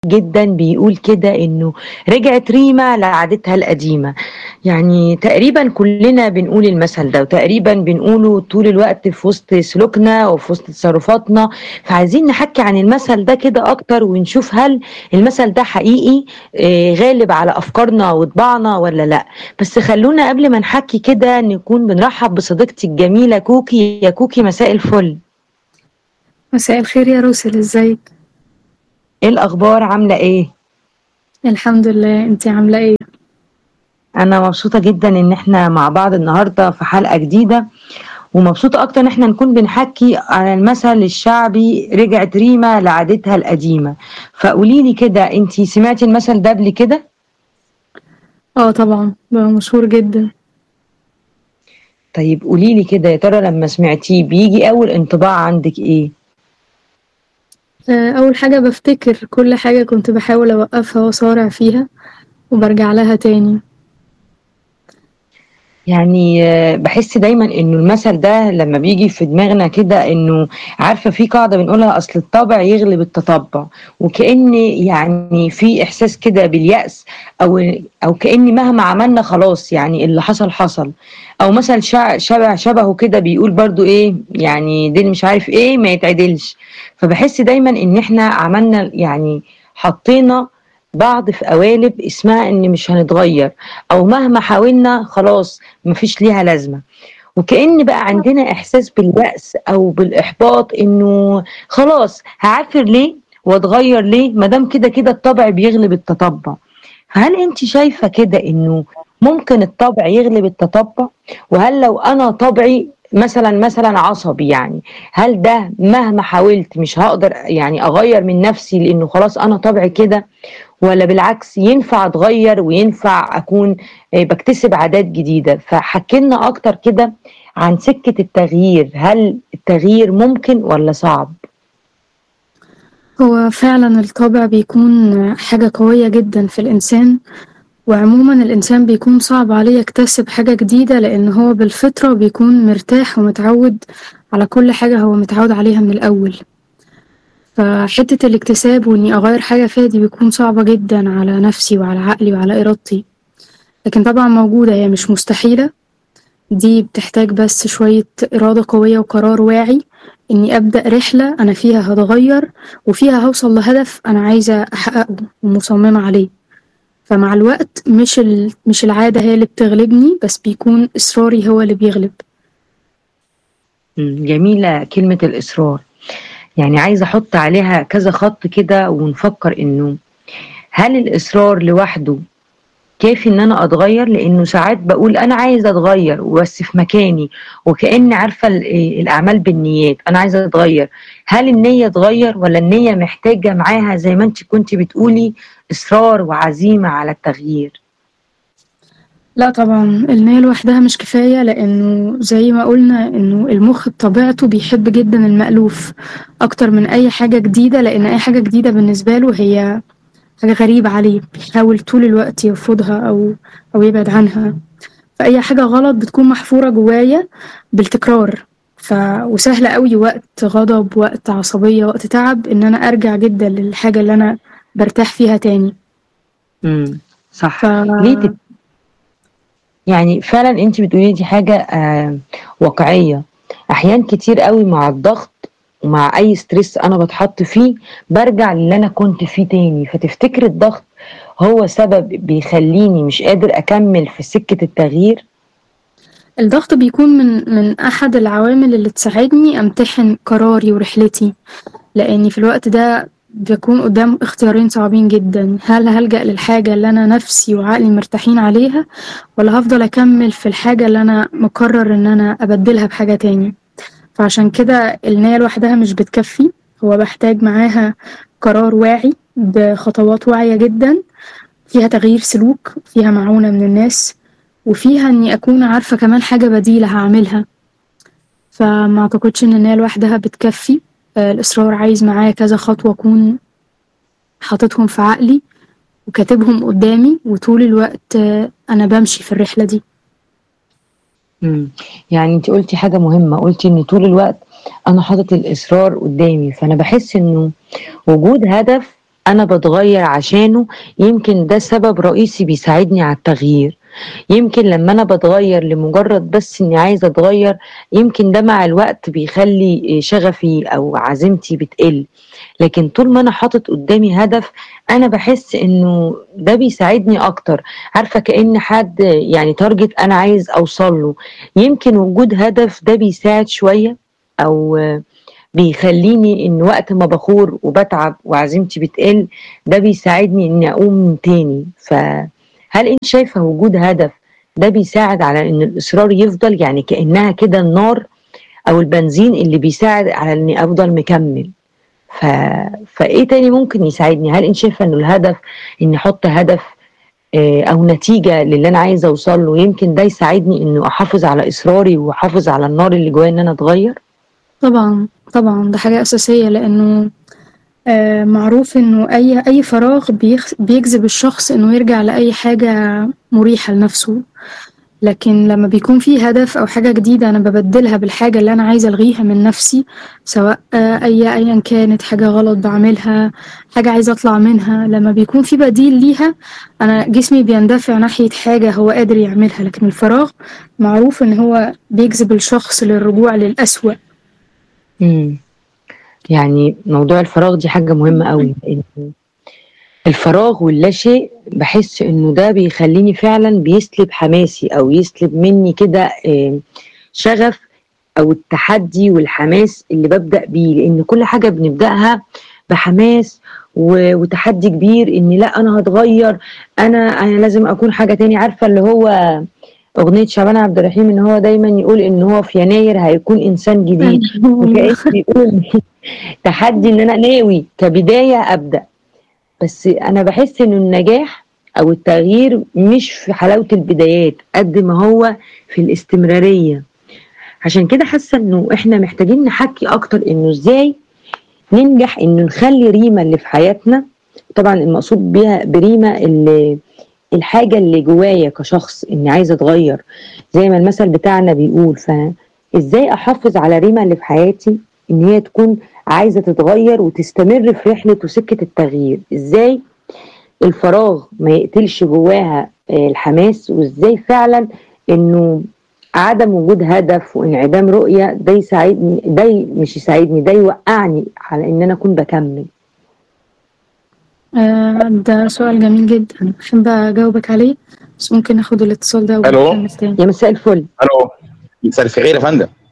جدًا بيقول كده إنه رجعت ريما لعادتها القديمة، يعني تقريبًا كلنا بنقول المثل ده، وتقريبًا بنقوله طول الوقت في وسط سلوكنا وفي وسط تصرفاتنا، فعايزين نحكّي عن المثل ده كده أكتر ونشوف هل المثل ده حقيقي آآ غالب على أفكارنا وطباعنا والّا لأ، بس خلّونا قبل ما نحكّي كده نكون بنرحّب بصديقتي الجميلة كوكي، يا كوكي مساء الفل. مساء الخير يا روسل إزيك؟ إيه الأخبار عاملة إيه؟ الحمد لله، أنتِ عاملة إيه؟ أنا مبسوطة جدًا إن إحنا مع بعض النهارده في حلقة جديدة، ومبسوطة أكتر إن إحنا نكون بنحكّي على المثل الشعبي رجعت ريما لعادتها القديمة، فقولي لي كده أنتِ سمعتِ المثل ده قبل كده؟ آه طبعًا، ده مشهور جدًا. طيب قولي لي كده يا ترى لمّا سمعتيه بييجي أول انطباع عندِك إيه؟ آآ أول حاجة بافتكر كل حاجة كنت باحاول أوقّفها وأصارع فيها، وبارجع لها تاني. يعني باحس دايمًا إنه المثل ده لمّا بييجي في دماغنا كده إنه عارفة في قاعدة بنقولها أصل الطبع يغلب التطبع، وكأن يعني في إحساس كده باليأس أو أو كأن مهما عملنا خلاص يعني اللي حصل حصل، أو مثل شع شبه شبهه كده بيقول برضه إيه يعني ديل مش عارف إيه ما يتعدلش، فباحس دايمًا إن إحنا عملنا يعني حطينا بعض في قوالب اسمها إن مش هنتغيّر، أو مهما حاولنا خلاص ما فيش ليها لازمة، وكأن بقى عندنا إحساس باليأس أو بالإحباط إنه خلاص هاعافر ليه وأتغيّر ليه ما دام كده، كده الطبع بيغلب التطبع، فهل أنتِ شايفة كده إنه ممكن الطبع يغلب التطبع؟ وهل لو أنا طبعي مثلًا، مثلًا عصبي يعني، هل ده مهما حاولت مش هاقدر يعني أغيّر من نفسي لإنه خلاص أنا طبعي كده، والّا بالعكس ينفع أتغيّر وينفع أكون آآ باكتسب عادات جديدة؟ فحكّي لنا أكتر كده عن سكة التغيير، هل التغيير ممكن والّا صعب؟ هو فعلًا الطبع بيكون حاجة قوية جدًا في الإنسان، وعمومًا الإنسان بيكون صعب عليه يكتسب حاجة جديدة لإن هو بالفطرة بيكون مرتاح ومتعوّد على كل حاجة هو متعوّد عليها من الأول. فحتّة الاكتساب وإني أغيّر حاجة فيّا دي بتكون صعبة جدًا على نفسي وعلى عقلي وعلى إرادتي، لكن طبعًا موجودة هي مش مستحيلة، دي بتحتاج بس شوية إرادة قوية وقرار واعي إني أبدأ رحلة أنا فيها هاتغيّر وفيها هاوصل لهدف أنا عايزة أحققه ومصممة عليه، فمع الوقت مش ال مش العادة هي اللي بتغلبني بس بيكون إصراري هو اللي بيغلب. إمم، جميلة كلمة الإصرار، يعني عايزة أحُط عليها كذا خط كده ونفكّر إنه هل الإصرار لوحده كافي إن أنا أتغيّر؟ لإنه ساعات باقول أنا عايزة أتغيّر بس في مكاني، وكأن عارفة ال آآ الأعمال بالنيات، أنا عايزة أتغيّر، هل النية تغيّر والّا النية محتاجة معاها زي ما أنتِ كنتِ بتقولي إصرار وعزيمة على التغيير؟ لأ طبعًا، النية لوحدها مش كفاية لإنه زي ما قُلنا إنه المُخ بطبيعته بيحب جدًا المألوف أكتر من أي حاجة جديدة، لإن أي حاجة جديدة بالنسبة له هي حاجة غريبة عليه، بيحاول طول الوقت يرفضها أو أو يبعد عنها، فأي حاجة غلط بتكون محفورة جوايا بالتكرار، ف وسهل أوي وقت غضب، وقت عصبية، وقت تعب، إن أنا أرجع جدًا للحاجة اللي أنا بارتاح فيها تاني. إمم، صح، ف ليه تف يعني فعلًا أنتِ بتقولي دي حاجة آآ واقعية، أحيان كتير أوي مع الضغط ومع أي stress أنا باتحط فيه، بارجع للي أنا كنت فيه تاني، فتفتكري الضغط هو سبب بيخلّيني مش قادر أكمّل في سكة التغيير؟ الضغط بيكون من من أحد العوامل اللي تساعدني أمتحن قراري ورحلتي، لإني في الوقت ده باكون قدّام اختيارين صعبين جدًا، هل هالجأ للحاجة اللي أنا نفسي وعقلي مرتاحين عليها، والّا هافضل أكمّل في الحاجة اللي أنا مقرر إن أنا أبدّلها بحاجة تاني، فعشان كده النية لوحدها مش بتكفّي، هو باحتاج معاها قرار واعي بخطوات واعية جدًا، فيها تغيير سلوك، فيها معونة من الناس، وفيها إني أكون عارفة كمان حاجة بديلة هاعملها. فما أعتقدش إن النية لوحدها بتكفّي، آآ الإصرار عايز معاه كذا خطوة أكون حاططهم في عقلي وكاتبهم قدّامي، وطول الوقت أنا بامشي في الرحلة دي. إمم، يعني أنتِ قُلتِ حاجة مهمة، قُلتِ إن طول الوقت أنا حاطط الإصرار قدّامي، فأنا باحس إنه وجود هدف انا بتغير عشانه يمكن ده سبب رئيسي بيساعدني على التغيير يمكن لما انا بتغير لمجرد بس اني عايزه اتغير يمكن ده مع الوقت بيخلي شغفي او عزيمتي بتقل لكن طول ما انا حاطط قدامي هدف انا بحس انه ده بيساعدني اكتر عارفه كان حد يعني تارجت انا عايز اوصل له يمكن وجود هدف ده بيساعد شويه او بيخليني ان وقت ما بخور وبتعب وعزيمتي بتقل ده بيساعدني اني اقوم تاني فهل انت شايفه وجود هدف ده بيساعد على ان الاصرار يفضل يعني كانها كده النار او البنزين اللي بيساعد على اني افضل مكمل ف... فايه تاني ممكن يساعدني هل انت شايفه انه الهدف اني احط هدف او نتيجه للي انا عايزه اوصل له يمكن ده يساعدني انه احافظ على اصراري واحافظ على النار اللي جوايا ان انا اتغير طبعا طبعا ده حاجة أساسية لأنه آه معروف إنه أي أي فراغ بيجذب الشخص إنه يرجع لأي حاجة مريحة لنفسه لكن لما بيكون في هدف أو حاجة جديدة أنا ببدلها بالحاجة اللي أنا عايزة ألغيها من نفسي سواء آه أي أيا كانت حاجة غلط بعملها حاجة عايزة أطلع منها لما بيكون في بديل ليها أنا جسمي بيندفع ناحية حاجة هو قادر يعملها لكن الفراغ معروف إن هو بيجذب الشخص للرجوع للأسوأ امم يعني موضوع الفراغ دي حاجة مهمة قوي لأن الفراغ واللا شيء بحس إنه ده بيخليني فعلا بيسلب حماسي أو يسلب مني كده شغف أو التحدي والحماس اللي ببدأ بيه لأن كل حاجة بنبدأها بحماس وتحدي كبير إن لا أنا هتغير أنا أنا لازم أكون حاجة تاني عارفة اللي هو اغنيه شعبان عبد الرحيم ان هو دايما يقول ان هو في يناير هيكون انسان جديد وكأنه بيقول تحدي ان انا ناوي كبدايه ابدا بس انا بحس ان النجاح او التغيير مش في حلاوه البدايات قد ما هو في الاستمراريه عشان كده حاسه انه احنا محتاجين نحكي اكتر انه ازاي ننجح انه نخلي ريما اللي في حياتنا طبعا المقصود بيها بريما اللي الحاجة اللي جوايا كشخص اني عايزة اتغير زي ما المثل بتاعنا بيقول فازاي احافظ على ريما اللي في حياتي ان هي تكون عايزة تتغير وتستمر في رحلة وسكة التغيير ازاي الفراغ ما يقتلش جواها الحماس وازاي فعلا انه عدم وجود هدف وانعدام رؤية ده يساعدني ده مش يساعدني ده يوقعني على ان انا اكون بكمل آه ده سؤال جميل جدا أحب أجاوبك عليه بس ممكن ناخد الاتصال ده ألو. ونكمل تاني يا مساء الفل الو مساء الخير يا فندم